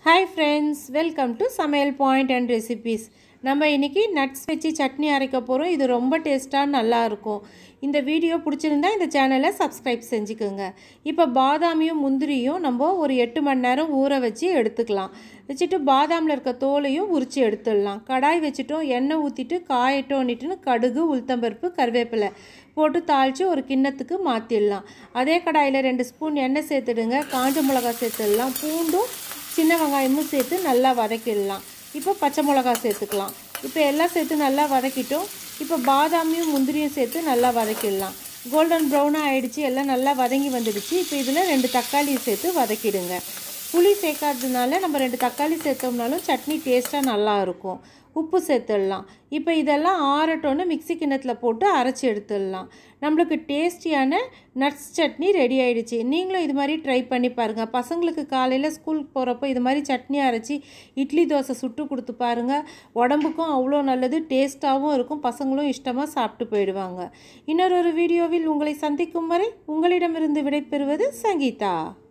hi friends welcome to Samayal point and recipes நம்ம இன்றைக்கி nuts வச்சு சட்னி அரைக்க போகிறோம் இது ரொம்ப டேஸ்ட்டாக நல்லா இருக்கும் இந்த வீடியோ பிடிச்சிருந்தா இந்த சேனலை சப்ஸ்கிரைப் செஞ்சுக்கோங்க இப்போ பாதாமியும் முந்திரியும் நம்ம ஒரு எட்டு மணி நேரம் ஊற வச்சு எடுத்துக்கலாம் வச்சுட்டு பாதாமில் இருக்க தோலையும் உரித்து எடுத்துடலாம் கடாய் வச்சுட்டோம் எண்ணெய் ஊற்றிட்டு காயட்டோன்னிட்டுன்னு கடுகு உளுத்தம்பருப்பு கருவேப்பிலை போட்டு தாளித்து ஒரு கிண்ணத்துக்கு மாற்றிடலாம் அதே கடாயில் ரெண்டு ஸ்பூன் எண்ணெய் சேர்த்துடுங்க காஞ்ச மிளகா சேர்த்துடலாம் பூண்டும் சின்ன வெங்காயமும் சேர்த்து நல்லா வதக்கிடலாம் இப்போ பச்சை மிளகா சேர்த்துக்கலாம் இப்போ எல்லாம் சேர்த்து நல்லா வதக்கிட்டோம் இப்போ பாதாமியும் முந்திரியும் சேர்த்து நல்லா வதக்கிடலாம் கோல்டன் ப்ரௌனாக ஆயிடுச்சு எல்லாம் நல்லா வதங்கி வந்துடுச்சு இப்போ இதில் ரெண்டு தக்காளி சேர்த்து வதக்கிடுங்க புளி சேர்க்காததுனால நம்ம ரெண்டு தக்காளி சேர்த்தோம்னாலும் சட்னி டேஸ்ட்டாக நல்லா இருக்கும் உப்பு சேர்த்துடலாம் இப்போ இதெல்லாம் ஆறட்டோன்னு மிக்ஸி கிண்ணத்தில் போட்டு அரைச்சி எடுத்துடலாம் நம்மளுக்கு டேஸ்டியான நட்ஸ் சட்னி ரெடி ஆயிடுச்சு நீங்களும் இது மாதிரி ட்ரை பண்ணி பாருங்கள் பசங்களுக்கு காலையில் ஸ்கூலுக்கு போகிறப்போ இது மாதிரி சட்னி அரைச்சி இட்லி தோசை சுட்டு கொடுத்து பாருங்கள் உடம்புக்கும் அவ்வளோ நல்லது டேஸ்ட்டாகவும் இருக்கும் பசங்களும் இஷ்டமாக சாப்பிட்டு போயிடுவாங்க இன்னொரு ஒரு வீடியோவில் உங்களை சந்திக்கும் வரை உங்களிடமிருந்து விடைபெறுவது சங்கீதா